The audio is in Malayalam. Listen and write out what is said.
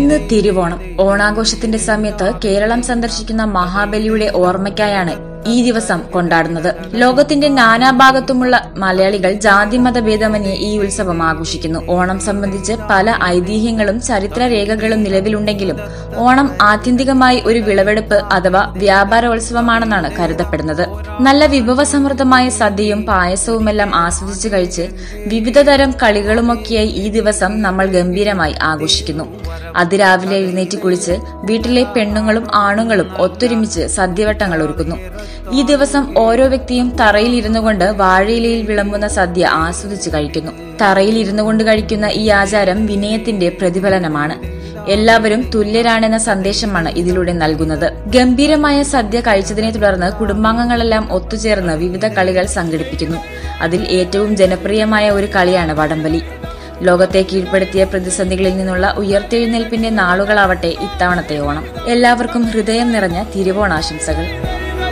ഇന്ന് തിരുവോണം ഓണാഘോഷത്തിന്റെ സമയത്ത് കേരളം സന്ദർശിക്കുന്ന മഹാബലിയുടെ ഓർമ്മയ്ക്കായാണ് ഈ ദിവസം കൊണ്ടാടുന്നത് ലോകത്തിന്റെ നാനാഭാഗത്തുമുള്ള മലയാളികൾ ജാതിമത ഭേദമന്യേ ഈ ഉത്സവം ആഘോഷിക്കുന്നു ഓണം സംബന്ധിച്ച് പല ഐതിഹ്യങ്ങളും ചരിത്രരേഖകളും നിലവിലുണ്ടെങ്കിലും ഓണം ആത്യന്തികമായി ഒരു വിളവെടുപ്പ് അഥവാ വ്യാപാരോത്സവമാണെന്നാണ് കരുതപ്പെടുന്നത് നല്ല വിഭവസമൃദ്ധമായ സദ്യയും പായസവുമെല്ലാം ആസ്വദിച്ചു കഴിച്ച് വിവിധതരം കളികളുമൊക്കെയായി ഈ ദിവസം നമ്മൾ ഗംഭീരമായി ആഘോഷിക്കുന്നു അതിരാവിലെ എഴുന്നേറ്റ് കുളിച്ച് വീട്ടിലെ പെണ്ണുങ്ങളും ആണുങ്ങളും ഒത്തൊരുമിച്ച് സദ്യവട്ടങ്ങൾ ഒരുക്കുന്നു ഈ ദിവസം ഓരോ വ്യക്തിയും തറയിൽ ഇരുന്നു കൊണ്ട് വാഴയിലയിൽ വിളമ്പുന്ന സദ്യ ആസ്വദിച്ച് കഴിക്കുന്നു തറയിൽ ഇരുന്നു കൊണ്ട് കഴിക്കുന്ന ഈ ആചാരം വിനയത്തിന്റെ പ്രതിഫലനമാണ് എല്ലാവരും തുല്യരാണെന്ന സന്ദേശമാണ് ഇതിലൂടെ നൽകുന്നത് ഗംഭീരമായ സദ്യ കഴിച്ചതിനെ തുടർന്ന് കുടുംബാംഗങ്ങളെല്ലാം ഒത്തുചേർന്ന് വിവിധ കളികൾ സംഘടിപ്പിക്കുന്നു അതിൽ ഏറ്റവും ജനപ്രിയമായ ഒരു കളിയാണ് വടംവലി ലോകത്തെ കീഴ്പ്പെടുത്തിയ പ്രതിസന്ധികളിൽ നിന്നുള്ള ഉയർത്തെഴുന്നേൽപ്പിന്റെ നാളുകളാവട്ടെ ഇത്തവണത്തെ ഓണം എല്ലാവർക്കും ഹൃദയം നിറഞ്ഞ തിരുവോണാശംസകൾ